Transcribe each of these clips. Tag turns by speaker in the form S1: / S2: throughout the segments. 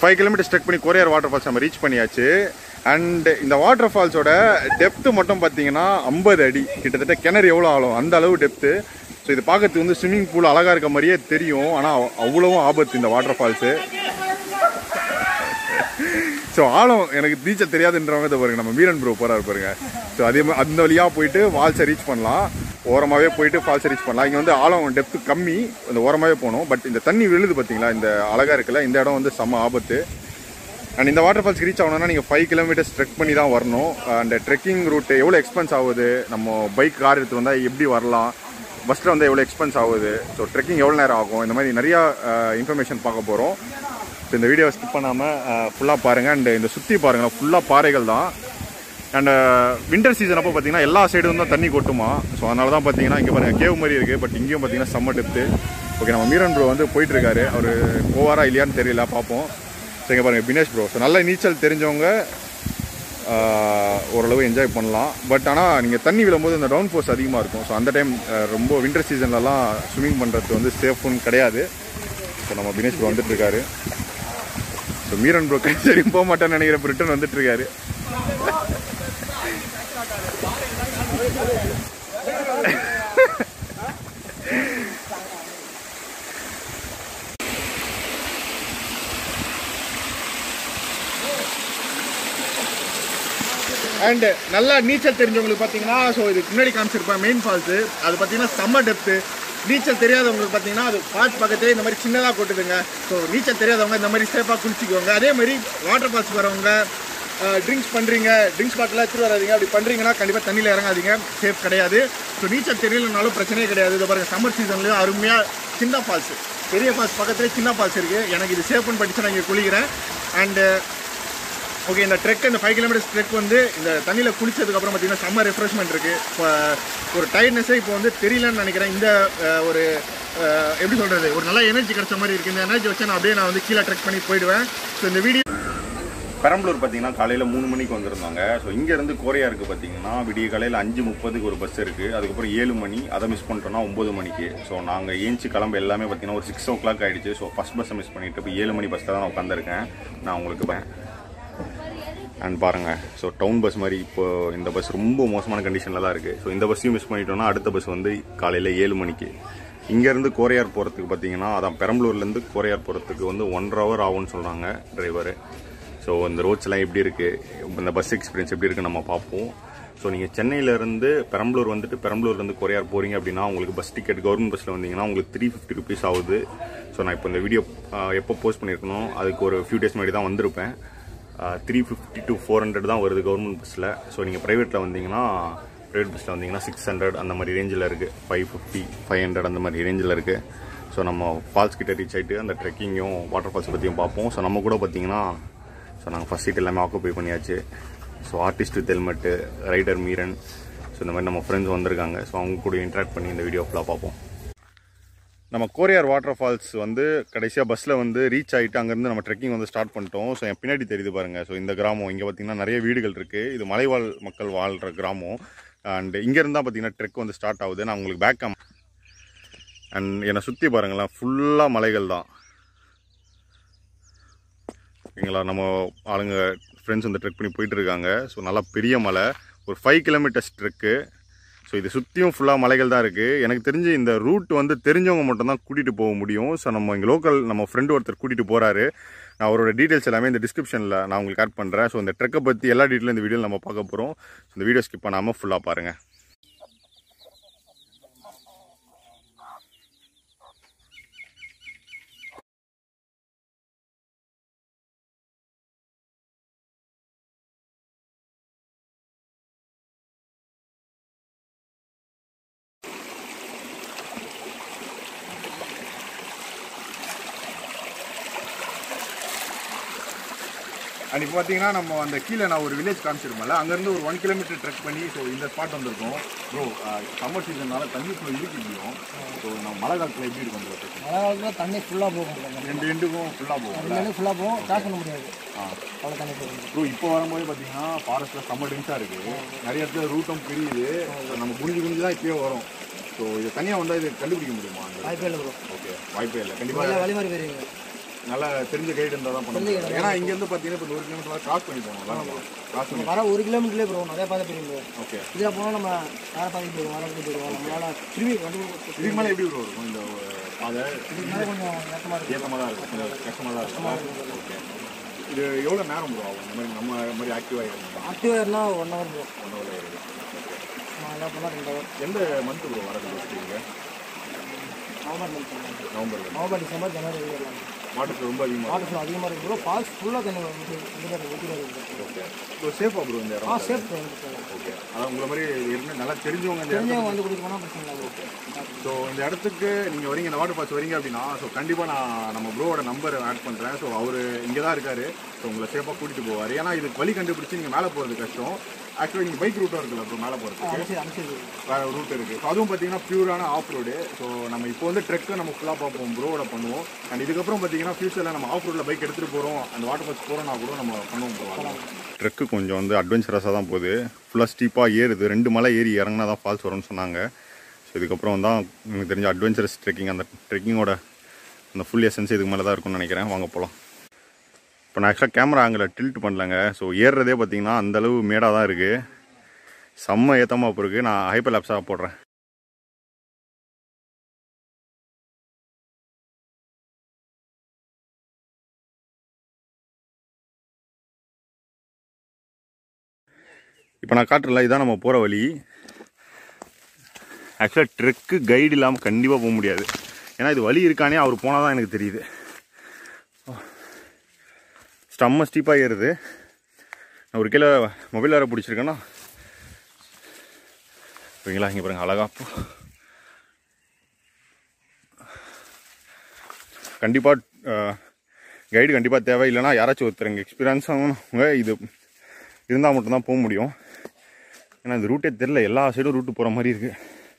S1: Five kilometre trek பண்ணி Koraiyar water falls நம்ம reach பண்ணியாச்சு அண்ட் இந்த வாட்டர் ஃபால்ஸோட டெப்த்து மட்டும் பார்த்தீங்கன்னா ஐம்பது அடி கிட்டத்தட்ட கிணறு எவ்வளோ ஆகும் அந்த அளவு டெப்த்து ஸோ இது பார்க்கறதுக்கு வந்து ஸ்விம்மிங் பூல் அழகாக இருக்க மாதிரியே தெரியும் ஆனால் அவ்வளவும் ஆபத்து இந்த வாட்டர் ஃபால்ஸு ஸோ ஆழம் எனக்கு நீச்சல் தெரியாதுன்றவங்க இதை பாருங்க நம்ம வீரன் ப்ரோ போறாரு பாருங்க ஸோ அதே மாதிரி அந்த வழியாக போயிட்டு ஃபால்ஸை ரீச் பண்ணலாம் ஓரமாகவே போயிட்டு ஃபால்ஸை ரீச் பண்ணலாம் இங்கே வந்து ஆழம் டெப்த் கம்மி அந்த ஓரமாகவே போகணும் பட் இந்த தண்ணி விழுது பார்த்தீங்களா இந்த அழகாக இருக்குல்ல இந்த இடம் வந்து செம்ம ஆபத்து அண்ட் இந்த வாட்டர் ஃபால்ஸ் ரீச் ஆகணும்னா நீங்கள் ஃபைவ் கிலோமீட்டர்ஸ் ட்ரெக் பண்ணி தான் வரணும் அந்த ட்ரெக்கிங் ரூட் எவ்வளோ எக்ஸ்பென்ஸ் ஆகுது நம்ம பைக் கார் எடுத்து வந்தால் எப்படி வரலாம் பஸ்ஸில் வந்து எவ்வளோ எக்ஸ்பென்ஸ் ஆகுது ஸோ ட்ரெக்கிங் எவ்வளோ நேரம் ஆகும் இந்த மாதிரி நிறையா இன்ஃபர்மேஷன் பார்க்க போகிறோம் ஸோ இந்த வீடியோவை ஸ்கிப் பண்ணாமல் ஃபுல்லாக பாருங்கள் அண்ட் இந்த சுற்றி பாருங்களேன் ஃபுல்லாக பாறைகள் தான் அண்ட் வின்டர் சீசன் அப்போ பார்த்தீங்கன்னா எல்லா சைடும் தான் தண்ணி கொட்டுமா ஸோ அதனால தான் பார்த்தீங்கன்னா இங்கே பாருங்கள் கேவ் மாதிரி இருக்குது பட் இங்கேயும் பார்த்தீங்கன்னா செம்ம டெப்த்து ஓகே நம்ம மீரன் ப்ரோ வந்து போயிட்டு இருக்காரு அவர் போவாரா இல்லையான்னு தெரியல பார்ப்போம் ஸோ இங்கே பாருங்கள் பினேஷ் ப்ரோ ஸோ நல்ல நீச்சல் தெரிஞ்சவங்க ஆஹ், ஓரளவு என்ஜாய் பண்ணலாம் பட் ஆனால் நீங்கள் தண்ணி விழும்போது இந்த டவுன் ஃபோர்ஸ் அதிகமாக இருக்கும் ஸோ அந்த டைம் ரொம்ப வின்டர் சீசன்லலாம் ஸ்விம்மிங் பண்ணுறது வந்து சேஃப்னு கிடையாது ஸோ நம்ம பினேஷ் ப்ரோ வந்துட்டு இருக்காரு ஸோ மீரன் ப்ரோ கை சரி போக மாட்டேன்னு நினைக்கிற ரிட்டர்ன் வந்துட்டு இருக்காரு அண்ட் நல்லா நீச்சல் தெரிஞ்சவங்களுக்கு பார்த்தீங்கன்னா ஸோ இதுக்கு முன்னாடி காமிச்சிருப்பேன் மெயின் ஃபால்ஸு அது பார்த்தீங்கன்னா செம்ம டெப்த்து நீச்சல் தெரியாதவங்களுக்கு பார்த்தீங்கன்னா அது ஃபால்ஸ் பக்கத்துலேயே இந்த மாதிரி சின்னதாக கொட்டுதுங்க ஸோ நீச்சல் தெரியாதவங்க இந்த மாதிரி சேஃபாக குளிச்சிக்குவாங்க அதே மாதிரி வாட்டர் ஃபால்ஸ் வரவங்க ட்ரிங்க்ஸ் பண்ணுறீங்க ட்ரிங்க்ஸ் பாட்டில் எடுத்துட்டு வராதீங்க அப்படி பண்ணுறீங்கன்னா கண்டிப்பாக தண்ணியில் இறங்காதீங்க சேஃப் கிடையாது ஸோ நீச்சல் தெரியலனாலும் பிரச்சனையே கிடையாது இதை பாருங்க சம்மர் சீசன்லேயும் அருமையாக சின்ன ஃபால்ஸ் பெரிய ஃபால்ஸ் பக்கத்துலேயே சின்ன ஃபால்ஸ் இருக்குது எனக்கு இது சேஃப்னு படிச்சு நான் இங்கே குளிக்கிறேன் அண்டு ஓகே இந்த ட்ரெக் இந்த ஃபைவ் கிலோமீட்டர்ஸ் ட்ரெக் வந்து இந்த தண்ணியில் குளிச்சதுக்கப்புறம் பார்த்தீங்கன்னா செம்ம ரெஃப்ரெஷ்மெண்ட் இருக்குது இப்போ ஒரு டயர்ட்னஸே இப்போ வந்து தெரியலன்னு நினைக்கிறேன் இந்த அஹ், ஒரு அஹ், எப்படி சொல்கிறது ஒரு நல்ல எனர்ஜி கிடைச்ச மாதிரி இருக்குது இந்த எனர்ஜி வச்சு நான் அப்படியே நான் வந்து கீழே ட்ரெக் பண்ணி போயிடுவேன் ஸோ இந்த வீடியோ பெரம்பலூர் பார்த்தீங்கன்னா காலையில் மூணு மணிக்கு வந்திருந்தாங்க ஸோ இங்கேருந்து கோரையாருக்கு பார்த்தீங்கன்னா விடிய காலையில் அஞ்சு முப்பதுக்கு ஒரு பஸ் இருக்குது அதுக்கப்புறம் ஏழு மணி அதை மிஸ் பண்ணிட்டோம்னா ஒம்பது மணிக்கு ஸோ நாங்கள் ஏஞ்சி கிளம்ப எல்லாமே பார்த்தீங்கன்னா ஒரு சிக்ஸ் ஓ கிளாக் ஆகிடுச்சு ஸோ ஃபஸ்ட் பஸ்ஸை மிஸ் பண்ணிட்டு இப்போ ஏழு மணி பஸ்ஸில் தான் நான் உட்காந்துருக்கேன் நான் உங்களுக்கு ப- அண்ட் பாருங்கள் ஸோ டவுன் பஸ் மாதிரி இப்போ இந்த பஸ் ரொம்ப மோசமான கண்டிஷனில் தான் இருக்குது ஸோ இந்த பஸ்ஸையும் மிஸ் பண்ணிட்டோம்னா அடுத்த பஸ் வந்து காலையில் ஏழு மணிக்கு இங்கேருந்து கோரையார் போகிறதுக்கு பார்த்தீங்கன்னா அதான் பெரம்பலூர்லேருந்து கோரையார் போகிறதுக்கு வந்து ஒன்றரை ஹவர் ஆகும்னு சொல்கிறாங்க டிரைவர் ஸோ இந்த ரோட்ஸ்லாம் எப்படி இருக்குது இந்த பஸ் எக்ஸ்பீரியன்ஸ் எப்படி இருக்குன்னு நம்ம பார்ப்போம் ஸோ நீங்கள் சென்னையிலேருந்து பெரம்பலூர் வந்துட்டு பெரம்பலூர்லேருந்து கொரியார் போகிறீங்க அப்படின்னா உங்களுக்கு பஸ் டிக்கெட் கவர்மெண்ட் பஸ்ஸில் வந்தீங்கன்னா உங்களுக்கு த்ரீ ஃபிஃப்டி ருபீஸ் ஆகுது ஸோ நான் இப்போ இந்த வீடியோ எப்போ போஸ்ட் பண்ணியிருக்கணும் அதுக்கு ஒரு ஃபியூ டேஸ் முன்னாடி தான் வந்திருப்பேன் three fifty to four hundred தான் வருது கவர்மெண்ட் பஸ்ஸில் ஸோ நீங்கள் ப்ரைவேட்டில் வந்தீங்கன்னா ப்ரைவேட் பஸ்ஸில் வந்தீங்கன்னா சிக்ஸ் ஹண்ட்ரட் அந்த மாதிரி ரேஞ்சில் இருக்குது ஃபைவ் ஃபிஃப்டி ஃபைவ் ஹண்ட்ரட் அந்த மாதிரி ரேஞ்சில் இருக்குது ஸோ நம்ம ஃபால்ஸ் கிட்ட ரீச் ஆகிட்டு அந்த ட்ரெக்கிங்கும் வாட்டர் ஃபால்ஸ் பற்றியும் பார்ப்போம் ஸோ நம்ம கூட பார்த்தீங்கன்னா ஸோ நாங்கள் ஃபஸ்ட் சீட் எல்லாமே ஆக்குப்பை பண்ணியாச்சு so artist with helmet rider Meeran so இந்த மாதிரி நம்ம ஃப்ரெண்ட்ஸ் வந்திருக்காங்க ஸோ அவங்க கூட இன்ட்ராக்ட் பண்ணி இந்த வீடியோ ஃபுல்லாக பார்ப்போம் நம்ம கோரியார் வாட்டர் ஃபால்ஸ் வந்து கடைசியாக பஸ்ஸில் வந்து ரீச் ஆகிட்டு அங்கேருந்து நம்ம ட்ரெக்கிங் வந்து ஸ்டார்ட் பண்ணிட்டோம் ஸோ என் பின்னாடி தெரியுது பாருங்கள் ஸோ இந்த கிராமம் இங்கே பார்த்தீங்கன்னா நிறைய வீடுகள் இருக்குது இது மலைவாழ் மக்கள் வாழ்கிற கிராமம் அண்ட் இங்கேருந்து தான் பார்த்தீங்கன்னா ட்ரெக் வந்து ஸ்டார்ட் ஆகுது நான் உங்களுக்கு பேக் அண்ட் என்னை சுற்றி பாருங்களேன் ஃபுல்லாக மலைகள் தான் ஓகேங்களா நம்ம ஆளுங்க ஃப்ரெண்ட்ஸ் வந்து ட்ரெக் பண்ணி போயிட்டு இருக்காங்க ஸோ நல்லா பெரிய மலை ஒரு ஃபைவ் கிலோமீட்டர்ஸ் ட்ரெக்கு ஸோ இது சுற்றியும் ஃபுல்லாக மலைகள் தான் இருக்குது எனக்கு தெரிஞ்சு இந்த ரூட் வந்து தெரிஞ்சவங்க மட்டும்தான் கூட்டிகிட்டு போக முடியும் ஸோ நம்ம இங்கே லோக்கல் நம்ம ஃப்ரெண்டு ஒருத்தர் கூட்டிகிட்டு போகிறாரு நான் அவரோட டீட்டெயில்ஸ் எல்லாமே இந்த டிஸ்கிரிப்ஷனில் நான் உங்களுக்கு ஆட் பண்ணுறேன் ஸோ இந்த ட்ரெக்கை பற்றி எல்லா டீட்டெயிலும் இந்த வீடியோவில் நம்ம பார்க்க போகிறோம் ஸோ இந்த வீடியோ ஸ்கிப் பண்ணாமல் ஃபுல்லாக பாருங்கள் அண்ட் இப்போ பார்த்தீங்கன்னா நம்ம அந்த கீழே நான் ஒரு வில்லேஜ் காமிச்சிருப்பேன்ல அங்கேருந்து ஒரு ஒன் கிலோமீட்டர் ட்ரெக் பண்ணி ஸோ இந்த ஸ்பாட் வந்திருக்கோம் ப்ரோ சம்மர் சீசன்னால தண்ணி ஃப்ளோ இருக்கு முடியும் ஸோ நம்ம மழை காலத்தில் எப்படி இருக்கும் அந்த location?
S2: மழை காலத்தில் தண்ணி ஃபுல்லாக போகும்
S1: ரெண்டு எண்டுக்கும் ஃபுல்லாக போகும்
S2: தண்ணி ஃபுல்லாக போகும் கிராஸ் பண்ண முடியாது
S1: ஆ
S2: அவ்வளோ தண்ணி போகும்
S1: ப்ரோ இப்போ வரும்போது பார்த்தீங்கன்னா ஃபாரஸ்ட்டில் செம்ம டென்ஸாக இருக்குது நிறைய இடத்துல ரூட்டும் பிரியுது So, நம்ம குனிஞ்சு குனிஞ்சு தான் இப்பயே வரும் ஸோ இது தனியாக வந்தால் இது கண்டுபிடிக்க முடியுமா
S2: வாய்ப்பே இல்லை ப்ரோ
S1: ஓகே வாய்ப்பே இல்லை கண்டிப்பாக
S2: வழி வழி மாதிரி போயிருவீங்க
S1: நல்லா தெரிஞ்ச கைடு இருந்தால் தான் பண்ண முடியும் ஏன்னா இங்கேருந்து பார்த்தீங்கன்னா இப்போ ஒரு கிலோமீட்டர் கிராஸ் பண்ணி போகணும் கிராஸ் பண்ணி
S2: வர ஒரு கிலோமீட்டர்லேயே போகிறோம் நிறைய பாதை போயிருந்தோம்
S1: ஓகே
S2: இதில் போனால் நம்ம வேறு பாதைக்கு போயிடுவோம் வேறு இடத்துக்கு போயிடுவோம் நம்மளால திரும்பி வந்து
S1: இதுக்கு மேலே எப்படி bro இருக்கும் இந்த பாதை
S2: இதுக்கு மேலே கொஞ்சம் கஷ்டமாக இருக்கும்
S1: ஏற்றமாக தான் இருக்கும் கொஞ்சம் கஷ்டமாக தான் இருக்கும் ஓகே இது எவ்வளோ நேரம் ப்ரோ ஆகும் இந்த மாதிரி நம்ம மாதிரி ஆக்டிவாக இருக்கணும்
S2: ஆக்டிவாக இருந்தால் ஒன் ஹவர் போகும்
S1: ஒன் ஹவர்
S2: நம்ம எல்லாம் பண்ணால் ரெண்டு ஹவர்
S1: எந்த மந்த் ப்ரோ வரது ஃபஸ்ட்டு இங்கே
S2: நவம்பர் மந்த் பண்ணலாம்
S1: நவம்பரில்
S2: நவம்பர் டிசம்பர் ஜனவரி வரலாம்
S1: வாட்டர் ரொம்ப அதிகமாக
S2: வாட்டர் ஃப்ளோ அதிகமாக இருக்கும் ப்ரோ ஃபால்ஸ் ஃபுல்லாக தண்ணி வந்து இங்கே ஊற்றிட்டு இருக்குது
S1: ஓகே ஸோ சேஃபாக ப்ரோ இந்த
S2: ஆ
S1: இடம்
S2: சேஃப் வந்து
S1: ஓகே அதான் உங்களை மாதிரி ஏற்கனவே நல்லா தெரிஞ்சவங்க இந்த இடம்
S2: தெரிஞ்சவங்க வந்து கூட்டிட்டு போனால் பிரச்சனை இல்லை ஓகே
S1: ஸோ இந்த இடத்துக்கு நீங்கள் வரீங்க இந்த வாட்டர் ஃபால்ஸ் வரீங்க அப்படின்னா ஸோ கண்டிப்பாக நான் நம்ம ப்ரோவோட நம்பர் ஆட் பண்ணுறேன் ஸோ அவர் இங்கே தான் இருக்காரு ஸோ உங்களை சேஃபாக கூட்டிகிட்டு போவார் ஏன்னா இது வழி கண்டுபிடிச்சி நீங்கள் மேலே போகிறது கஷ்டம் ஆக்சுவலாக நீங்கள் பைக் ரூட்டும் இருக்குல்ல ப்ரோ மேலே போகிறதுக்கு
S2: அனுப்பிச்சு அனுப்பிச்சு
S1: வேறு ரூட் இருக்குது ஸோ அதுவும் பார்த்தீங்கன்னா பியூரான ஆஃப் ரோடு ஸோ நம்ம இப்போ வந்து ட்ரெக்கை நம்ம ஃபுல்லாக பார்ப்போம் ப்ரோவோட பண்ணுவோம் அண்ட் இதுக்கப்புறம் பார்த்தீங்கன்னா ஃபியூச்சரில் நம்ம ஆஃப் ரோடில் பைக் எடுத்துகிட்டு போகிறோம் அந்த வாட்டர் ஃபால்ஸ் போகிறோம்னா கூட நம்ம பண்ணுவோம் போகலாம் ட்ரெக்கு கொஞ்சம் வந்து அட்வென்ச்சரஸாக தான் போகுது ஃபுல்லாக ஸ்டீப்பாக ஏறுது ரெண்டு மலை ஏறி இறங்கினா தான் ஃபால்ஸ் வரும்னு சொன்னாங்க ஸோ இதுக்கப்புறம் தான் எனக்கு தெரிஞ்ச அட்வென்ச்சரஸ் ட்ரெக்கிங் அந்த ட்ரெக்கிங்கோட அந்த ஃபுல் எசன்ஸ் இதுக்கு மேலே தான் இருக்கும்னு நினைக்கிறேன் வாங்க போகலாம் இப்போ நான் ஆக்சுவலாக கேமரா ஆங்கில் டில்ட் பண்ணலங்க ஸோ ஏறுறதே பார்த்தீங்கன்னா அந்தளவு மேடாக தான் இருக்குது செம்ம ஏத்தமாக இப்போ இருக்குது நான் ஹைப்பர் லேப்ஸாக போடுறேன் இப்போ நான் காட்டுறல இதான் நம்ம போகிற வழி ஆக்சுவலாக ட்ரெக்கு கைடு இல்லாமல் கண்டிப்பாக போக முடியாது ஏன்னா இது வழி இருக்கானே அவர் போனால் தான் எனக்கு தெரியுது ஸ்டம்ம ஸ்டீப்பாக ஏறுது நான் ஒரு கிலோ மொபைல் வேறு பிடிச்சிருக்கேன்னா ஓகேங்களா இங்கே பாருங்க அழகா போ கண்டிப்பாக கைடு கண்டிப்பாக தேவை இல்லைன்னா யாராச்சும் ஒருத்தருங்க எக்ஸ்பீரியன்ஸ் ஆகணுங்க இது இருந்தால் மட்டும்தான் போக முடியும் ஏன்னா இந்த ரூட்டே தெரில எல்லா சைடும் ரூட்டு போகிற மாதிரி இருக்குது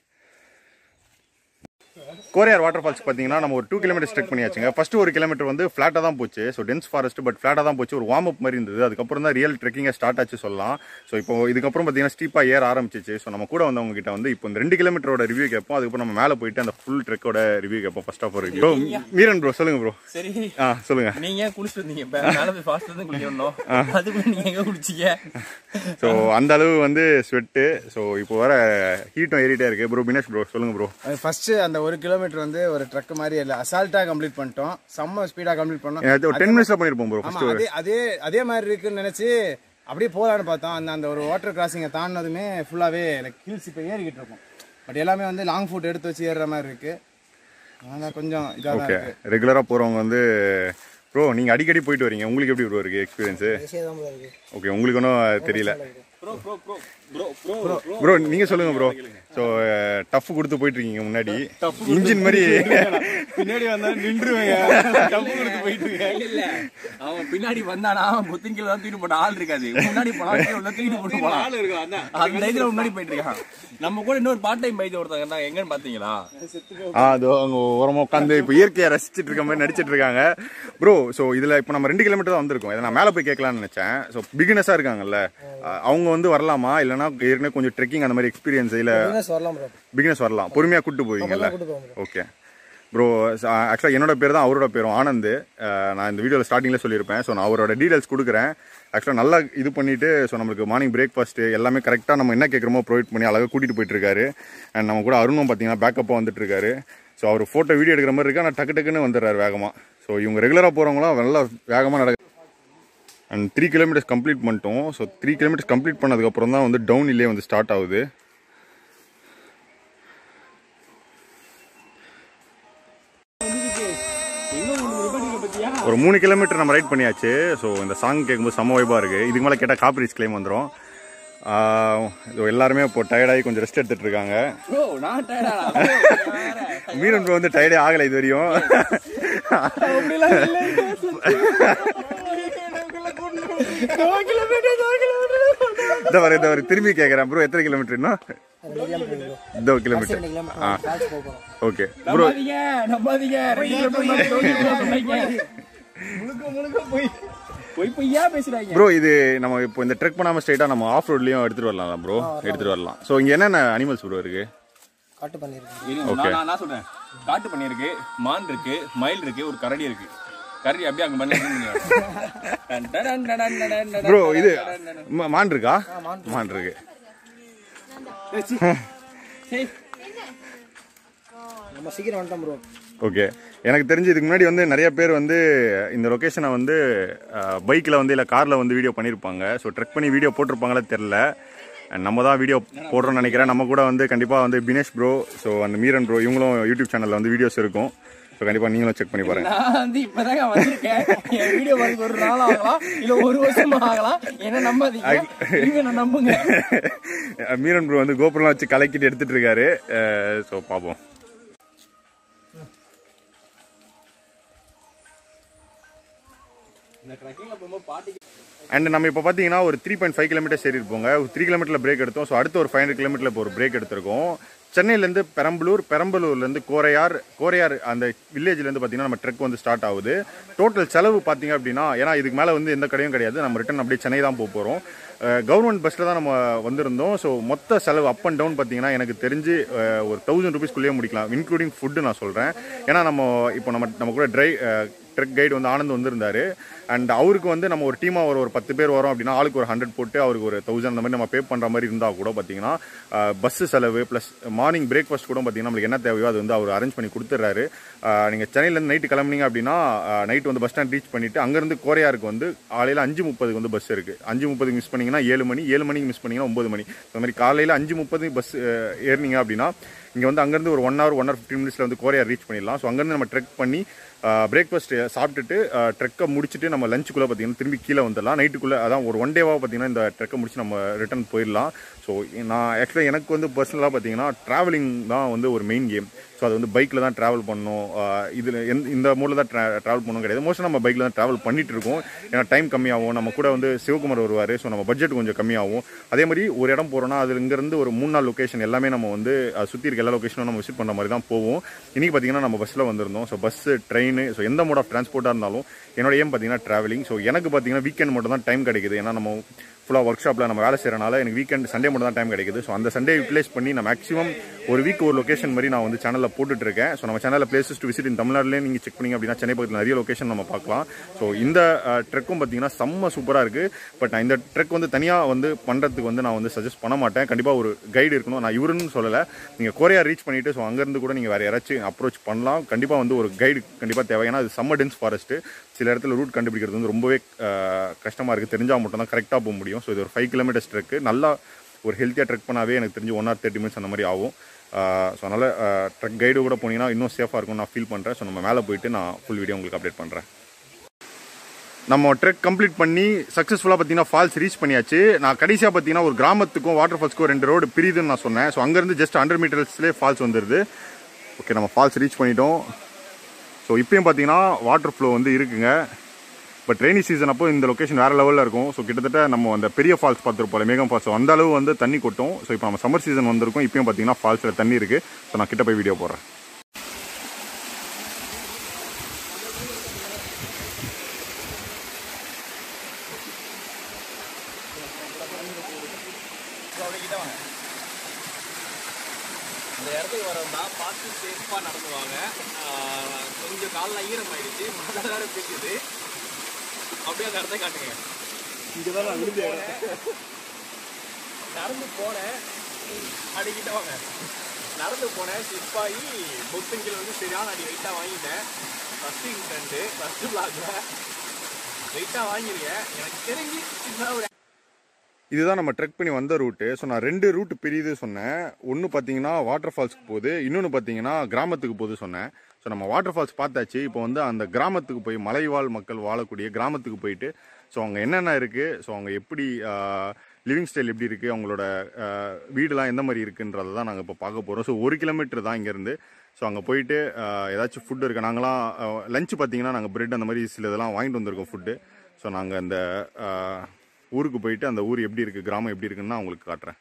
S1: கோரையார் வாட்டர் ஃபால்ஸ் பார்த்தீங்கன்னா நம்ம ஒரு டூ கிலோமீட்டர் ஸ்ட்ரெக் பண்ணியாச்சுங்க ஃபர்ஸ்ட் ஒரு கிலோமீட்டர் வந்து ஃப்ளாட்டாக தான் போச்சு ஸோ டென்ஸ் ஃபாரஸ்ட் பட் ஃப்ளாட்டாக தான் போச்சு ஒரு வார்ம் அப் மாதிரி இருந்தது அதுக்கப்புறம் தான் ரியல் ட்ரெக்கிங்காக ஸ்டார்ட் ஆச்சு சொல்லலாம் ஸோ இப்போ இதுக்கப்புறம் பார்த்தீங்கன்னா ஸ்டீப்பாக ஏற ஆரம்பிச்சிச்சு ஸோ நம்ம கூட வந்தவங்க கிட்ட வந்து இப்போ இந்த ரெண்டு கிலோமீட்டரோட ரிவ்யூ கேட்போம் அதுக்கப்புறம் நம்ம மேலே போயிட்டு அந்த ஃபுல் ட்ரெக்கோட ரிவ்யூ கேட்போம் ஃபர்ஸ்ட் ஆஃப் ஒரு ரிவ்யூ மீரன் ப்ரோ சொல்லுங்க ப்ரோ
S3: சரி
S1: ஆ சொல்லுங்க
S3: நீங்க ஏன் குளிச்சுட்டு வந்தீங்க இப்ப மேல போய் ஃபாஸ்ட் தான் குளிக்கணும் அதுக்குள்ள நீங்க எங்க குளிச்சீங்க
S1: ஸோ அந்த அளவு வந்து ஸ்வெட்டு ஸோ இப்போ வர ஹீட்டும் ஏறிட்டே இருக்கு ப்ரோ பினேஷ் ப்ரோ சொல்லுங்க ப்ரோ
S4: ஃபர்ஸ்ட் அந்த ஒரு கிலோமீட்டர் வந்து ஒரு ட்ரக் மாதிரி இல்லை அசால்ட்டா கம்ப்ளீட் பண்ணிட்டோம் செம்ம ஸ்பீடா கம்ப்ளீட் பண்ணோம்
S1: ஒரு டென் மினிட்ஸில் பண்ணியிருப்போம் ப்ரோ
S4: ஆமா
S1: ஃபர்ஸ்ட்
S4: அதே அதே அதே மாதிரி இருக்குன்னு நினைச்சு அப்படியே போகலான்னு பார்த்தோம் அந்த அந்த ஒரு வாட்டர் கிராசிங்கை தாண்டினதுமே ஃபுல்லாவே லைக் ஹில்ஸ் இப்போ ஏறிக்கிட்டு இருக்கும் பட் எல்லாமே வந்து லாங் ஃபுட் எடுத்து வச்சு ஏறுற மாதிரி இருக்கு அதனால கொஞ்சம் இதாக தான்
S1: ஓகே
S4: இருக்கு
S1: ரெகுலராக போகிறவங்க வந்து ப்ரோ நீங்கள் அடிக்கடி போயிட்டு வரீங்க உங்களுக்கு எப்படி ப்ரோ இருக்குது எக்ஸ்பீரியன்ஸு
S2: ஈஸியாக தான் இருக்குது
S1: ஓகே உங்களுக்கு ஒன்றும் தெரியல
S3: bro bro bro bro bro
S1: bro நீங்கள் சொல்லுங்கள் ப்ரோ ஸோ டஃப் கொடுத்து போயிட்டு இருக்கீங்க முன்னாடி இன்ஜின் மாதிரி
S3: பின்னாடி வந்தா நின்றுவேங்க தப்பு கொடுத்து போயிட்டு இருக்கேன் இல்ல அவன் பின்னாடி வந்தானா முத்திங்கில தான் தூக்கிட்டு போட்ட ஆள் இருக்காது முன்னாடி போனா உள்ள தூக்கிட்டு போட்டு போலாம் ஆள் இருக்கு அந்த இதுல முன்னாடி போயிட்டு இருக்கான் நம்ம கூட இன்னொரு பார்ட் டைம் பைஜ் ஒருத்தங்க இருந்தாங்க எங்கன்னு பாத்தீங்களா
S1: ஆ அதோ அங்கே ஓரமாக உட்காந்து இப்போ இயற்கையை ரசிச்சிட்டு இருக்க மாதிரி நடிச்சிட்டு இருக்காங்க ப்ரோ ஸோ இதில் இப்போ நம்ம ரெண்டு கிலோமீட்டர் தான் வந்திருக்கோம் இதை நான் மேலே போய் கேட்கலாம்னு நினச்சேன் ஸோ பிகினஸாக இருக்காங்கல்ல அஹ் அவங்க வந்து வரலாமா இல்லைனா ஏற்கனவே கொஞ்சம் ட்ரெக்கிங் அந்த மாதிரி எக்ஸ்பீரியன்ஸ் இல்லை
S2: பிஸ்னஸ் வரலாம் ப்ரோ
S1: பிகினஸ் வரலாம் பொறுமையாக கூப்பிட்டு போவீங்கல்ல
S2: கூட்டு போவோம் bro.
S1: ஓகே ப்ரோ ஆக்சுவலாக என்னோட பேர் தான் அவரோட பேரும் ஆனந்த் அஹ் நான் இந்த வீடியோவில் ஸ்டார்டிங்கில் சொல்லியிருப்பேன் ஸோ நான் அவரோட டீடைல்ஸ் கொடுக்குறேன் ஆக்சுவலாக நல்லா இது பண்ணிவிட்டு ஸோ நம்மளுக்கு மார்னிங் பிரேக்ஃபாஸ்ட்டு எல்லாமே கரெக்டாக நம்ம என்ன கேட்குறோமோ ப்ரொவைட் பண்ணி அழகாக கூட்டிகிட்டு போயிட்டு இருக்காரு அண்ட் நம்ம கூட அருணும் பார்த்தீங்கன்னா பேக்கப்பாக வந்துட்டு இருக்காரு ஸோ அவர் ஃபோட்டோ வீடியோ எடுக்கிற மாதிரி இருக்கு ஆனால் டக்கு டக்குன்னு வந்துடுறாரு வேகமாக ஸோ இவங்க ரெகுலராக போகிறவங்களாம் நல்லா வேகமாக நடக்க அண்ட் த்ரீ கிலோமீட்டர்ஸ் கம்ப்ளீட் பண்ணிட்டோம் ஸோ த்ரீ கிலோமீட்டர்ஸ் கம்ப்ளீட் பண்ணதுக்கப்புறம் தான் வந்து டவுன் இல்லே வந்து ஸ்டார்ட் ஆகுது ஒரு மூணு கிலோமீட்டர் நம்ம ரைட் பண்ணியாச்சு ஸோ இந்த சாங் கேட்கும்போது செம்ம வைபாக இருக்குது இதுக்கு மேலே கேட்டால் காப்பரிஸ் கிளைம் வந்துடும் எல்லாருமே இப்போ டயர்டாகி கொஞ்சம் ரெஸ்ட் எடுத்துட்டு இருக்காங்க
S3: ப்ரோ நான் டயர்டா
S1: மீனன் ப்ரோ வந்து டயர்டே ஆகலை இது வரையும் இந்த வர இந்த வர திரும்பி கேட்குறேன் ப்ரோ எத்தனை கிலோமீட்டர் இன்னும் இந்த கிலோமீட்டர்
S2: ரெண்டு கிலோமீட்டர் ஃபால்ஸ் போக போகிறோம்
S1: ஓகே ப்ரோ
S3: நம்பாதீங்க நம்பாதீங்க ரெண்டு கிலோமீட்டர் முன்னாடி தோண்டி போட சொன்னாங்க. முழுக்க முழுக்க போய் போய் பொய்யா பேசுறாங்க
S1: ப்ரோ இது நம்ம இப்போ இந்த ட்ரெக் பண்ணாமல் ஸ்ட்ரைட்டாக நம்ம ஆஃப் ரோட்லேயும் எடுத்துகிட்டு வரலாம் ப்ரோ எடுத்துகிட்டு வரலாம் ஸோ இங்கே என்னென்ன அனிமல்ஸ் ப்ரோ இருக்குது
S2: காட்டு பண்ணியிருக்கேன்
S3: இருங்க, நான் நான் நான் சொல்றேன் காட்டு பண்ணி இருக்கு மான் இருக்கு மயில் இருக்கு ஒரு கரடி இருக்கு கறி அப்படியே அங்க பண்ணி
S1: ப்ரோ இது ம- மான் இருக்கா மான் இருக்கு
S2: நம்ம சீக்கிரம் வந்துட்டோம் ப்ரோ
S1: ஓகே எனக்கு தெரிஞ்சு இதுக்கு முன்னாடி வந்து நிறைய பேர் வந்து இந்த லொக்கேஷனை வந்து பைக்கில் வந்து இல்லை காரில் வந்து வீடியோ பண்ணியிருப்பாங்க ஸோ ட்ரெக் பண்ணி வீடியோ போட்டிருப்பாங்களே தெரில நம்ம தான் வீடியோ போடுறோம்னு நினைக்கிறேன் நம்ம கூட வந்து கண்டிப்பாக வந்து பினேஷ் ப்ரோ ஸோ அந்த மீரன் ப்ரோ இவங்களும் யூடியூப் சேனலில் வந்து வீடியோஸ் இருக்கும் ஸோ கண்டிப்பாக நீங்களும் செக் பண்ணி பாருங்க
S2: நான் வந்து இப்பதாங்க வந்திருக்கேன் என் வீடியோ பார்த்து ஒரு நாள் ஆகலாம் இல்ல ஒரு வருஷமா ஆகலாம் என்ன நம்பாதீங்க நீங்க என்ன நம்புங்க
S1: மீரன் ப்ரோ வந்து கோபுரம்லாம் வச்சு கலக்கிட்டு எடுத்துட்டு இருக்காரு ஸோ பார்ப்போம் அண்ட் நம்ம இப்போ பார்த்தீங்கன்னா ஒரு த்ரீ பாயிண்ட் ஃபைவ் கிலோமீட்டர்ஸ் ஏறி இருப்போங்க த்ரீ கிலோமீட்டர் பிரேக் எடுத்தோம் ஸோ அடுத்து ஒரு ஃபைவ் ஹண்ட்ரட் கிலோமீட்டர் இப்போ ஒரு பிரேக் எடுத்திருக்கோம் சென்னையிலேருந்து பெரம்பலூர் பெரம்பலூர்லேருந்து கோரையார் கோரையார் அந்த வில்லேஜ்லேருந்து பார்த்தீங்கன்னா நம்ம ட்ரெக் வந்து ஸ்டார்ட் ஆகுது டோட்டல் செலவு பார்த்தீங்க அப்படின்னா ஏன்னா இதுக்கு மேலே வந்து எந்த கடையும் கிடையாது நம்ம ரிட்டன் அப்படியே சென்னை தான் போக போகிறோம் கவர்மெண்ட் பஸ்ஸில் தான் நம்ம வந்திருந்தோம் ஸோ மொத்த செலவு அப் அண்ட் டவுன் பார்த்தீங்கன்னா எனக்கு தெரிஞ்சு அஹ், ஒரு தௌசண்ட் ருபீஸ்க்குள்ளேயே முடிக்கலாம் இன்க்ளூடிங் ஃபுட்டு நான் சொல்கிறேன் ஏன்னா நம்ம இப்போ நம்ம நம்ம கூட ட்ரை ட்ரெக் கைடு வந்து ஆனந்த் வந்திருந்தாரு அண்ட் அவருக்கு வந்து நம்ம ஒரு டீமாக ஒரு ஒரு பத்து பேர் வரோம் அப்படின்னா ஆளுக்கு ஒரு ஹண்ட்ரட் போட்டு அவருக்கு ஒரு தௌசண்ட் அந்த மாதிரி நம்ம பே பண்ணுற மாதிரி இருந்தால் கூட பார்த்தீங்கன்னா பஸ்ஸு செலவு ப்ளஸ் மார்னிங் பிரேக்ஃபாஸ்ட் கூட பார்த்தீங்கன்னா நம்மளுக்கு என்ன தேவையோ அது வந்து அவர் அரேஞ்ச் பண்ணி கொடுத்துட்றாரு நீங்கள் சென்னையிலேருந்து நைட்டு கிளம்புனீங்க அப்படின்னா நைட் வந்து பஸ் ஸ்டாண்ட் ரீச் பண்ணிவிட்டு அங்கேருந்து கோரையாருக்கு வந்து காலையில் அஞ்சு முப்பதுக்கு வந்து பஸ் இருக்குது அஞ்சு முப்பதுக்கு மிஸ் பண்ணீங்கன்னா ஏழு மணி ஏழு மணிக்கு மிஸ் பண்ணீங்கன்னா ஒம்பது மணி அந்த மாதிரி காலையில் அஞ்சு முப்பது பஸ் ஏறினீங்க அப்படின்னா இங்கே வந்து அங்கேருந்து ஒரு one hour one hour fifteen மினிட்ஸில் வந்து கோரையார் ரீச் பண்ணிடலாம் ஸோ அங்கேருந்து நம்ம ட்ரெக் பண்ணி பிரேக்ஃபாஸ்ட் சாப்பிட்டுட்டு ட்ரெக்கை முடிச்சுட்டு நம்ம லஞ்சுக்குள்ளே பார்த்தீங்கன்னா திரும்பி கீழே வந்துடலாம் நைட்டுக்குள்ளே அதான் ஒரு ஒன் டேவாக பார்த்தீங்கன்னா இந்த ட்ரெக்கை முடிச்சு நம்ம ரிட்டர்ன் போயிடலாம் ஸோ நான் ஆக்சுவலாக எனக்கு வந்து பர்சனலாக பார்த்தீங்கன்னா ட்ராவலிங் தான் வந்து ஒரு மெயின் கேம் ஸோ அது வந்து பைக்கில் தான் ட்ராவல் பண்ணணும் இதில் எந்த இந்த மூலில் தான் ட்ராவல் பண்ணணும் கிடையாது மோஸ்ட்டாக நம்ம பைக்கில் தான் ட்ராவல் பண்ணிட்டு இருக்கோம் ஏன்னா டைம் கம்மியாகும் நம்ம கூட வந்து சிவகுமார் வருவார் ஸோ நம்ம பட்ஜெட் கொஞ்சம் கம்மியாகும் அதே மாதிரி ஒரு இடம் போகிறோன்னா அது இங்கேருந்து ஒரு மூணு நாள் லொக்கேஷன் எல்லாமே நம்ம வந்து சுற்றி இருக்க எல்லா லொக்கேஷனும் நம்ம விசிட் பண்ணுற மாதிரி தான் போவோம் இன்றைக்கி பார்த்தீங்கன்னா நம்ம பஸ்ஸில் வந்திருந்தோம் ஸோ பஸ்ஸு ட்ரெயின் ஸோ எந்த மோட் ஆஃப் டிரான்ஸ்போர்ட்டாக இருந்தாலும் என்னோட ஏம் பார்த்தீங்கன்னா ட்ராவலிங் ஸோ எனக்கு பார்த்தீங்கன்னா வீக்கெண்ட் மட்டும் தான் டைம் கிடைக்குது ஏன்னா நம்ம ஃபுல்லாக ஒர்க் ஷாப்பில் நம்ம வேலை செய்கிறனால எனக்கு வீக்கெண்ட் சண்டே மட்டும் தான் டைம் கிடைக்குது ஸோ அந்த சண்டே யூட்டிலைஸ் பண்ணி நான் மேக்ஸிமம் ஒரு வீக் ஒரு லொக்கேஷன் மாதிரி நான் வந்து சேனலில் போட்டுட்டு இருக்கேன் ஸோ நம்ம சேனலில் பிளேசஸ் டு விசிட் இன் தமிழ்நாட்டிலே நீங்கள் செக் பண்ணீங்க அப்படின்னா சென்னை பக்கத்தில் நிறைய லொக்கேஷன் நம்ம பார்க்கலாம் ஸோ இந்த ட்ரெக்கும் பார்த்தீங்கன்னா செம்ம சூப்பராக இருக்குது பட் நான் இந்த ட்ரெக் வந்து தனியாக வந்து பண்ணுறதுக்கு வந்து நான் வந்து சஜஸ்ட் பண்ண மாட்டேன் கண்டிப்பாக ஒரு கைடு இருக்கணும் நான் இவருன்னு சொல்லலை நீங்கள் கோரியா ரீச் பண்ணிவிட்டு ஸோ அங்கேருந்து கூட நீங்கள் வேறு யாராச்சும் அப்ரோச் பண்ணலாம் கண்டிப்பாக வந்து ஒரு கைடு கண்டிப்பாக தேவை ஏன்னா அது செம்ம டென்ஸ் ஃபாரஸ்ட்டு சில இடத்துல ரூட் கண்டுபிடிக்கிறது வந்து ரொம்பவே கஷ்டமாக இருக்குது தெரிஞ்சால் மட்டும் தான் கரெக்டாக போக முடியும் ஸோ இது ஒரு ஃபைவ் கிலோமீட்டர்ஸ் ட்ரெக்கு நல்லா ஒரு ஹெல்த்தியாக ட்ரெக் பண்ணாவே எனக்கு தெரிஞ்சு ஒன் ஆர் தேர்ட்டி மினிட்ஸ் அந்த மாதிரி ஆகும் ஸோ அதனால் ட்ரெக் கைடு கூட போனீங்கன்னா இன்னும் சேஃபாக இருக்கும் நான் ஃபீல் பண்ணுறேன் ஸோ நம்ம மேலே போயிட்டு நான் ஃபுல் வீடியோ உங்களுக்கு அப்டேட் பண்ணுறேன் நம்ம ட்ரெக் கம்ப்ளீட் பண்ணி சக்ஸஸ்ஃபுல்லாக பார்த்தீங்கன்னா ஃபால்ஸ் ரீச் பண்ணியாச்சு நான் கடைசியாக பார்த்தீங்கன்னா ஒரு கிராமத்துக்கும் வாட்டர் ஃபால்ஸ்க்கும் ரெண்டு ரோடு பிரியுதுன்னு நான் சொன்னேன் ஸோ அங்கேருந்து ஜஸ்ட் ஹண்ட்ரட் மீட்டர்ஸ்லேயே ஃபால்ஸ் வந்துடுது ஓகே நம்ம ஃபால்ஸ் ரீச் பண்ணிட்டோம் ஸோ இப்பயும் பார்த்தீங்கன்னா வாட்டர் ஃப்ளோ வந்து இருக்குங்க பட் ரெய்னி சீசன் அப்போ இந்த லொக்கேஷன் வேறு லெவலில் இருக்கும் ஸோ கிட்டத்தட்ட நம்ம அந்த பெரிய ஃபால்ஸ் பார்த்துருப்போம் மேகம் ஃபால்ஸ் அந்த அளவு வந்து தண்ணி கொட்டும் ஸோ இப்போ நம்ம சம்மர் சீசன் வந்திருக்கும் இப்பயும் பார்த்தீங்கன்னா ஃபால்ஸில் தண்ணி இருக்குது ஸோ நான் கிட்ட போய் வீடியோ போடுறேன்
S3: இந்த இடத்துக்கு வரவங்க பார்த்து சேஃபாக நடந்துவாங்க ஆஹ் கொஞ்சம் காலில் ஈரம் ஆயிடுச்சு மழை வேற பெய்யுது அப்படியே அந்த இடத்த காட்டுங்க நடந்து போனேன் அடிக்கிட்ட வாங்க நடந்து போனேன் சிப்பாயி பொத்துங்கில் வந்து சரியான அடி வெயிட்டாக வாங்கிட்டேன் ஃபஸ்ட்டு இன்டென்ட்டு ஃபஸ்ட்டு பிளாக்ல வெயிட்டாக வாங்கியிருக்கேன் எனக்கு தெரிஞ்சு சின்ன ஒரு
S1: இதுதான் நம்ம ட்ரெக் பண்ணி வந்த ரூட்டு ஸோ நான் ரெண்டு ரூட் பிரியுது சொன்னேன் ஒன்று பார்த்தீங்கன்னா வாட்டர் ஃபால்ஸ்க்கு போகுது இன்னொன்று பார்த்தீங்கன்னா கிராமத்துக்கு போகுது சொன்னேன் ஸோ நம்ம வாட்டர் ஃபால்ஸ் பார்த்தாச்சு இப்போ வந்து அந்த கிராமத்துக்கு போய் மலைவாழ் மக்கள் வாழக்கூடிய கிராமத்துக்கு போயிட்டு ஸோ அங்கே என்னென்ன இருக்குது ஸோ அவங்க எப்படி லிவிங் ஸ்டைல் எப்படி இருக்குது அவங்களோட ஆஹ், வீடுலாம் எந்த மாதிரி இருக்குன்றதை தான் நாங்கள் இப்போ பார்க்க போகிறோம் ஸோ ஒரு கிலோமீட்டர் தான் இங்கேருந்து ஸோ அங்கே போயிட்டு ஆஹ், ஏதாச்சும் ஃபுட் இருக்கு நாங்களாம் லஞ்ச் பார்த்தீங்கன்னா நாங்கள் பிரெட் அந்த மாதிரி சில இதெல்லாம் வாங்கிட்டு வந்திருக்கோம் ஃபுட்டு ஸோ நாங்கள் அந்த ஆஹ், ஊருக்கு போயிட்டு அந்த ஊர் எப்படி இருக்குது கிராமம் எப்படி இருக்குன்னு நான் உங்களுக்கு காட்டுறேன்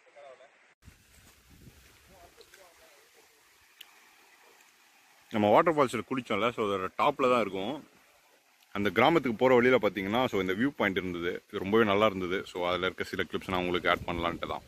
S1: நம்ம வாட்டர் ஃபால்ஸில் குளிச்சோம்ல ஸோ அதோட டாப்பில் தான் இருக்கும் அந்த கிராமத்துக்கு போகிற வழியில் பார்த்தீங்கன்னா ஸோ இந்த வியூ பாயிண்ட் இருந்தது இது ரொம்பவே நல்லா இருந்தது ஸோ அதில் இருக்க சில கிளிப்ஸ் நான் உங்களுக்கு ஆட் பண்ணலான்ட்டு தான்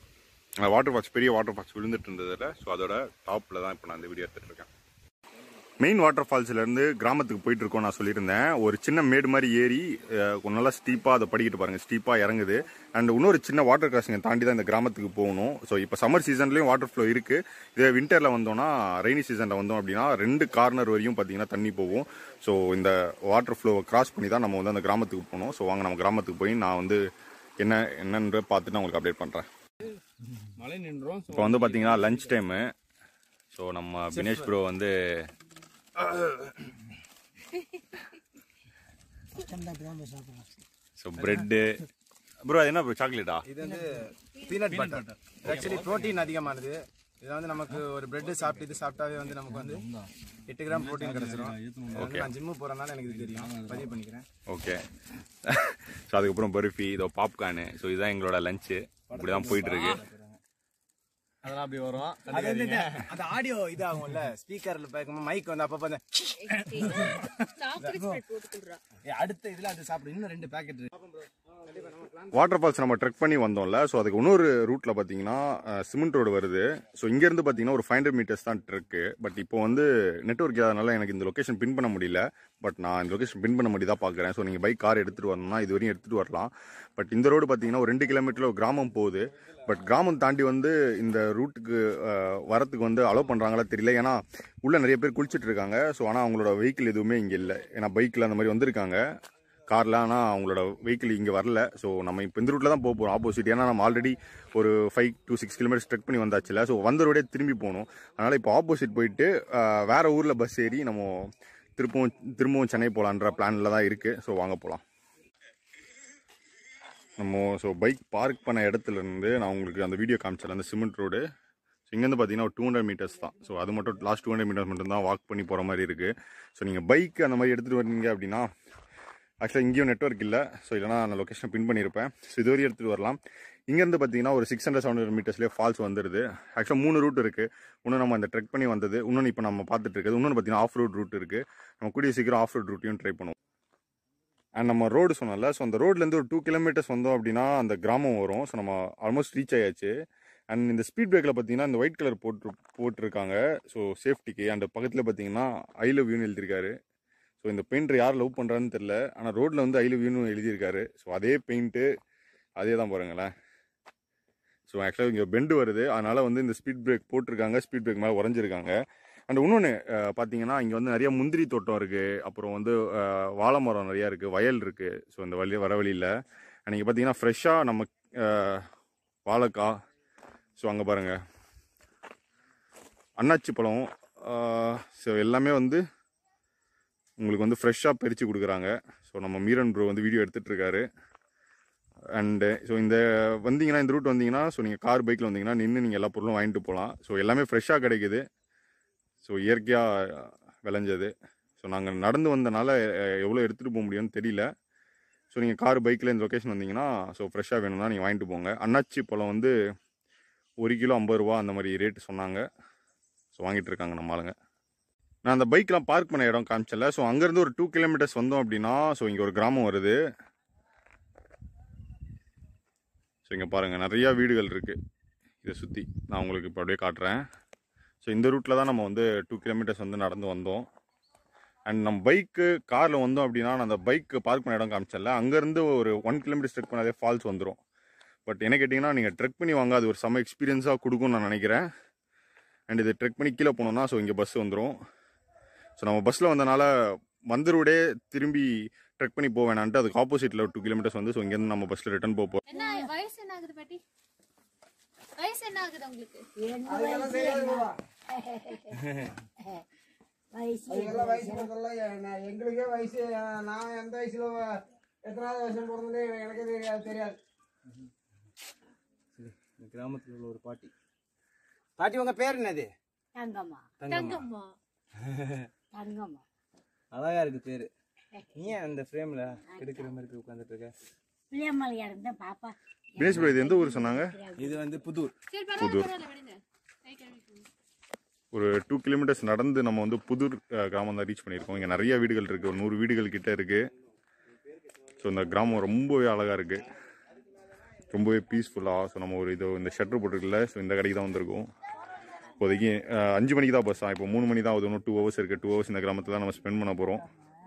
S1: அந்த வாட்டர் ஃபால்ஸ் பெரிய வாட்டர் ஃபால்ஸ் விழுந்துட்டு இருந்ததில் ஸோ அதோட டாப்பில் தான் இப்போ நான் இந்த வீடியோ எடுத்துகிட்டு இருக்கேன்
S5: மெயின் வாட்டர் ஃபால்ஸ்லேருந்து கிராமத்துக்கு போயிட்டு இருக்கோம் நான் சொல்லியிருந்தேன் ஒரு சின்ன மேடு மாதிரி ஏறி அஹ், கொஞ்சம் நல்லா ஸ்டீப்பாக அதை படிக்கிட்டு பாருங்க ஸ்டீப்பாக இறங்குது அண்ட் இன்னொரு சின்ன வாட்டர் கிராசிங்கை தாண்டி தான் இந்த கிராமத்துக்கு போகணும் ஸோ இப்போ சம்மர் சீசன்லேயும் வாட்டர் ஃப்ளோ இருக்குது இதே வின்டரில் வந்தோம்னா ரெய்னி சீசனில் வந்தோம் அப்படின்னா ரெண்டு கார்னர் வரையும் பார்த்தீங்கன்னா தண்ணி போகும் ஸோ இந்த வாட்டர் ஃப்ளோவை கிராஸ் பண்ணி தான் நம்ம வந்து அந்த கிராமத்துக்கு போகணும் ஸோ வாங்க நம்ம கிராமத்துக்கு போய் நான் வந்து என்ன என்னன்ற பார்த்துட்டு நான் உங்களுக்கு அப்டேட் பண்ணுறேன்
S3: மழை நின்றோம்
S5: இப்போ வந்து பார்த்தீங்கன்னா லஞ்ச் டைமு ஸோ நம்ம தினேஷ் ப்ரோ வந்து ஸோ பிரெட்டு ப்ரோ அது என்ன ப்ரோ சாக்லேட்டா
S4: இது வந்து பீனட் பட்டர் ஆக்சுவலி ப்ரோட்டீன் அதிகமானது இது வந்து நமக்கு ஒரு பிரெட் சாப்பிட்டு இது சாப்பிட்டாவே வந்து நமக்கு வந்து எட்டு கிராம் ப்ரோட்டீன் கிடைச்சிரும் இது வந்து நான் ஜிம்மு போறதுனால எனக்கு இது தெரியும் பதிவு பண்ணிக்கிறேன்
S5: ஓகே ஸோ அதுக்கப்புறம் பர்ஃபி இதோ பாப்கார்னு ஸோ இதுதான் எங்களோட லஞ்சு இப்படி தான் போயிட்டு இருக்கு
S3: அதெல்லாம் அப்படி வரும்
S4: அது வந்து இந்த- அந்த ஆடியோ இது ஆகும்ல ஸ்பீக்கர்ல பார்க்கும்போது மைக் வந்து அப்பப்போ அந்த ஏய், அடுத்த இதுல அது சாப்பிடு இன்னும் ரெண்டு பேக்கெட்
S5: வாட்டர் ஃபால்ஸ் நம்ம ட்ரெக் பண்ணி வந்தோம்ல ஸோ அதுக்கு இன்னொரு ரூட்ல பார்த்தீங்கன்னா சிமெண்ட் ரோடு வருது ஸோ இங்கேருந்து பார்த்தீங்கன்னா ஒரு ஃபைவ் ஹண்ட்ரட் மீட்டர்ஸ் தான் ட்ரெக்கு பட் இப்போ வந்து நெட்ஒர்க் இல்லாதனால எனக்கு இந்த லொக்கேஷன் பின் பண்ண முடியல பட் நான் இந்த லொக்கேஷன் பின் பண்ண முடியுதா பார்க்குறேன் ஸோ நீங்கள் பைக் கார் எடுத்துகிட்டு வரணும்னா இது வரையும் எடுத்துகிட்டு வரலாம் பட் இந்த ரோடு பார்த்தீங்கன்னா ஒரு ரெண்டு கிலோமீட்டரில் ஒரு கிராமம் போகுது பட் கிராமம் தாண்டி வந்து இந்த ரூட்டுக்கு வரத்துக்கு வந்து அலோவ் பண்ணுறாங்களா தெரியல ஏன்னா உள்ள நிறைய பேர் குளிச்சுட்டு இருக்காங்க ஸோ ஆனால் அவங்களோட வெஹிக்கிள் எதுவுமே இங்கே இல்லை ஏன்னா பைக்கில் அந்த மாதிரி வந்திருக்காங்க காரில் ஆனால் அவங்களோட வெஹிக்கிள் இங்கே வரல ஸோ நம்ம இப்போ இந்த ரூட்டில் தான் போக போகிறோம் ஆப்போசிட் ஏன்னா நம்ம ஆல்ரெடி ஒரு five to six kilometres trek பண்ணி வந்தாச்சுல ஸோ வந்த ரோடே திரும்பி போகணும் அதனால் இப்போ ஆப்போசிட் போயிட்டு ஆஹ், வேற ஊரில் பஸ் ஏறி நம்ம திரும்பவும் திரும்பவும் சென்னை போகலான்ற பிளானில் தான் இருக்குது ஸோ வாங்க போகலாம் நம்ம ஸோ பைக் பார்க் பண்ண இடத்துல இருந்து நான் உங்களுக்கு அந்த வீடியோ காமிச்சல அந்த சிமெண்ட் ரோடு ஸோ இங்கேருந்து பார்த்தீங்கன்னா ஒரு டூ ஹண்ட்ரட் மீட்டர்ஸ் தான் ஸோ அது மட்டும் லாஸ்ட் டூ ஹண்ட்ரட் மீட்டர்ஸ் மட்டும் தான் வாக் பண்ணி போகிற மாதிரி இருக்குது ஸோ நீங்கள் பைக் அந்த மாதிரி எடுத்துகிட்டு வரீங்க அப்படின்னா ஆக்சுவலாக இங்கேயும் நெட்ஒர்க் இல்லை ஸோ இல்லைனா நான் லொக்கேஷனை பின் பண்ணியிருப்பேன் ஸோ இது வரையும் எடுத்துகிட்டு வரலாம் இங்கேருந்து பார்த்தீங்கன்னா ஒரு சிக்ஸ் ஹண்ட்ரட் செவன் ஹண்ட்ரட் மீட்டர்ஸ்லேயே ஃபால்ஸ் வந்துடுது ஆக்சுவலாக மூணு ரூட் இருக்குது இன்னும் நம்ம அந்த ட்ரெக் பண்ணி வந்தது இன்னொன்று இப்போ நம்ம பார்த்துட்டு இருக்குது இன்னொன்று பார்த்தீங்கன்னா ஆஃப் ரோட் ரூட் இருக்குது நம்ம கூடிய சீக்கிரம் ஆஃப் ரோட் ரூட்டையும் ட்ரை பண்ணுவோம் அண்ட் நம்ம ரோடு சொன்னோம்ல ஸோ அந்த ரோட்லேருந்து ஒரு டூ கிலோமீட்டர்ஸ் வந்தோம் அப்படின்னா அந்த கிராமம் வரும் ஸோ நம்ம ஆல்மோஸ்ட் ரீச் ஆயாச்சு அண்ட் இந்த ஸ்பீட் பிரேக்கில் பார்த்தீங்கன்னா இந்த ஒயிட் கலர் போட்டு போட்டிருக்காங்க ஸோ சேஃப்டிக்கு அண்ட் பக்கத்தில் பார்த்தீங்கன்னா ஐ லவ் யூன்னு எழுதியிருக்காரு ஸோ இந்த பெயிண்டர் யார் லவ் பண்ணுறான்னு தெரில ஆனால் ரோட்டில் வந்து ஐ லவ் யூன்னு எழுதியிருக்காரு ஸோ அதே பெயிண்ட்டு அதே தான் பாருங்களேன் ஸோ ஆக்சுவலாக இங்கே பெண்டு வருது அதனால் வந்து இந்த ஸ்பீட் பிரேக் போட்டிருக்காங்க ஸ்பீட் பிரேக் மேலே உறைஞ்சிருக்காங்க அண்ட் இன்னொன்று பார்த்தீங்கன்னா இங்கே வந்து நிறைய முந்திரி தோட்டம் இருக்குது அப்புறம் வந்து அஹ், வாழை மரம் நிறையா இருக்குது வயல் இருக்குது ஸோ இந்த வழி வர வழியில் அண்ட் இங்கே பார்த்தீங்கன்னா ஃப்ரெஷ்ஷாக நம்ம அஹ், வாழைக்காய் ஸோ அங்கே பாருங்கள் அன்னாச்சி பழம் ஸோ எல்லாமே வந்து உங்களுக்கு வந்து ஃப்ரெஷ்ஷாக பறித்து கொடுக்குறாங்க ஸோ நம்ம மீரன் ப்ரோ வந்து வீடியோ எடுத்துகிட்டு இருக்காரு அண்டு ஸோ இந்த வந்தீங்கன்னா இந்த ரூட் வந்தீங்கன்னா ஸோ நீங்கள் கார் பைக்கில் வந்தீங்கன்னா நின்று நீங்கள் எல்லா பொருளும் வாங்கிட்டு போகலாம் ஸோ எல்லாமே ஃப்ரெஷ்ஷாக கிடைக்குது ஸோ இயற்கையாக விளைஞ்சது ஸோ நாங்கள் நடந்து வந்தனால அஹ், எவ்வளோ எடுத்துகிட்டு போக முடியும்னு தெரியல ஸோ நீங்கள் கார் பைக்கில் இந்த லொக்கேஷன் வந்தீங்கன்னா ஸோ ஃப்ரெஷ்ஷாக வேணும்னா நீங்கள் வாங்கிட்டு போங்க அன்னாச்சி பழம் வந்து ஒரு கிலோ ஐம்பது ரூபா அந்த மாதிரி ரேட்டு சொன்னாங்க ஸோ வாங்கிட்டு இருக்காங்க நம்ம ஆளுங்க நான் அந்த பைக்லாம் பார்க் பண்ண இடம் காமிச்சல ஸோ அங்கேருந்து ஒரு டூ கிலோமீட்டர்ஸ் வந்தோம் அப்படின்னா ஸோ இங்கே ஒரு கிராமம் வருது ஸோ இங்கே பாருங்கள் நிறையா வீடுகள் இருக்குது இதை சுற்றி நான் உங்களுக்கு இப்போ அப்படியே காட்டுறேன் ஸோ இந்த ரூட்டில் தான் நம்ம வந்து டூ கிலோமீட்டர்ஸ் வந்து நடந்து வந்தோம் அண்ட் நம்ம பைக்கு காரில் வந்தோம் அப்படின்னா நான் அந்த பைக் பார்க் பண்ண இடம் காமிச்சல அங்கேருந்து ஒரு ஒன் கிலோமீட்டர் ட்ரெக் பண்ணாதே ஃபால்ஸ் வந்துடும் பட் என்ன கேட்டிங்கன்னா நீங்கள் ட்ரெக் பண்ணி வாங்க அது ஒரு செம்ம எக்ஸ்பீரியன்ஸாக கொடுக்கும்னு நான் நினைக்கிறேன் அண்ட் இது ட்ரெக் பண்ணி கீழே போனோம்னா ஸோ இங்கே பஸ் வந்துடும் ஸோ நம்ம பஸ்ஸில் வந்தனால வந்த ரோடே திரும்பி ட்ரெக் பண்ணி போக வேணான்ட்டு அதுக்கு ஆப்போசிட்டில் ஒரு டூ கிலோமீட்டர்ஸ் வந்து ஸோ இங்கேருந்து நம்ம பஸ்ஸில் ரிட்டர்ன் போக போகிறோம்
S6: என்ன வயசு என்ன ஆகுது பாட்டி வயசு என்ன ஆகுது உங்களுக்கு
S7: அதெல்லாம் வயசு பொறுத்தெல்லாம் நான் எங்களுக்கே வயசு நான் எந்த வயசுல எத்தனாவது வருஷம் பிறந்தே எனக்கே தெரியாது தெரியாது
S4: கிராமத்தில் உள்ள ஒரு பாட்டி பாட்டி உங்க பேர் என்னது
S8: தங்கம்மா
S6: தங்கம்மா
S8: தங்கம்மா
S4: அழகா இருக்கு பேரு நீ ஏன் அந்த ஃப்ரேம்ல எடுக்கிற மாதிரி போய் உட்காந்துட்டு இருக்க
S8: பிள்ளையம்மாள் இறந்த பாப்பா
S5: தினேஷ் ப்ரோ இது எந்த ஊர் சொன்னாங்க
S4: இது வந்து புதூர்
S6: சரி பரவாயில்ல பரவாயில்ல விடுங்க கை கழுவிக்கோங்க.
S5: ஒரு டூ கிலோமீட்டர்ஸ் நடந்து நம்ம வந்து புதூர் அஹ், கிராமம் தான் ரீச் பண்ணியிருக்கோம் இங்கே நிறைய வீடுகள் இருக்குது ஒரு நூறு வீடுகள் கிட்ட இருக்குது ஸோ இந்த கிராமம் ரொம்பவே அழகாக இருக்குது ரொம்பவே பீஸ்ஃபுல்லாக ஸோ நம்ம ஒரு இது இந்த ஷட்டர் போட்டிருக்குல்ல ஸோ இந்த கடைக்கு தான் வந்திருக்கோம் இப்போதைக்கு அஹ், அஞ்சு மணிக்கு தான் பஸ் இப்போ மூணு மணி தான் ஆகுது இன்னும் டூ ஹவர்ஸ் இருக்குது டூ ஹவர்ஸ் இந்த கிராமத்தில் தான் நம்ம ஸ்பெண்ட் பண்ண போகிறோம்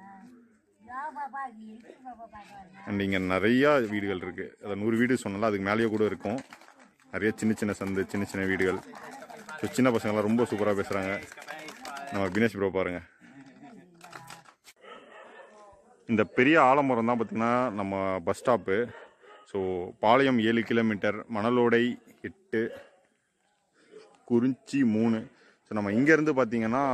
S5: அண்ட் இங்கே நிறையா வீடுகள் இருக்குது அதை நூறு வீடு சொன்னால அதுக்கு மேலேயே கூட இருக்கும் நிறைய சின்ன சின்ன சந்து சின்ன சின்ன வீடுகள் ஸோ சின்ன பசங்களாம் ரொம்ப சூப்பராக பேசுகிறாங்க நம்ம தினேஷ் ப்ரோ பாருங்க இந்த பெரிய ஆலமரம் தான் பார்த்திங்கன்னா நம்ம பஸ் ஸ்டாப்பு ஸோ பாளையம் ஏழு கிலோமீட்டர் மணலோடை எட்டு குறிஞ்சி மூணு ஸோ நம்ம இங்கேருந்து பார்த்தீங்கன்னா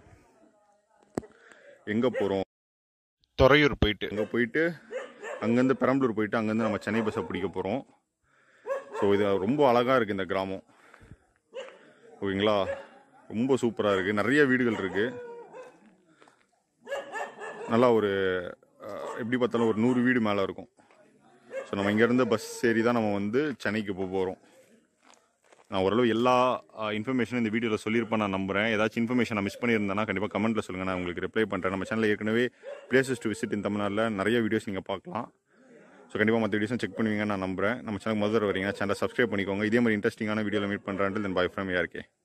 S5: எங்கே போகிறோம் துறையூர் போயிட்டு அங்கே போயிட்டு அங்கேருந்து பெரம்பலூர் போயிட்டு அங்கேருந்து நம்ம சென்னை பஸ்ஸை பிடிக்க போகிறோம் ஸோ இது ரொம்ப அழகாக இருக்குது இந்த கிராமம் ஓகேங்களா ரொம்ப சூப்பராக இருக்குது நிறைய வீடுகள் இருக்குது நல்லா ஒரு அஹ், எப்படி பார்த்தாலும் ஒரு நூறு வீடு மேலே இருக்கும் ஸோ நம்ம இங்கேருந்து பஸ் ஏறி தான் நம்ம வந்து சென்னைக்கு போக போகிறோம் நான் ஓரளவு எல்லா இன்ஃபர்மேஷனும் இந்த வீடியோவில் சொல்லியிருப்பேன் நான் நம்புறேன் ஏதாச்சும் இன்ஃபர்மேஷன் நான் மிஸ் பண்ணியிருந்தேன்னா கண்டிப்பாக கமெண்ட்டில் சொல்லுங்கள் நான் உங்களுக்கு ரிப்ளை பண்ணுறேன் நம்ம சேனலில் ஏற்கனவே பிளேசஸ் டு விசிட் இன் தமிழ்நாட்டில் நிறைய வீடியோஸ் நீங்கள் பார்க்கலாம் ஸோ கண்டிப்பாக மற்ற வீடியோஸும் செக் பண்ணுவீங்கன்னு நான் நம்புறேன் நம்ம சேனல் முதல்ல வரீங்க சேனலை சப்ஸ்கிரைப் பண்ணிக்கோங்க இதே மாதிரி இன்ட்ரெஸ்டிங்கான வீடியோவில் மீட் பண்ணுறேன் தென் பை ஃப்ரம் யாருக்கே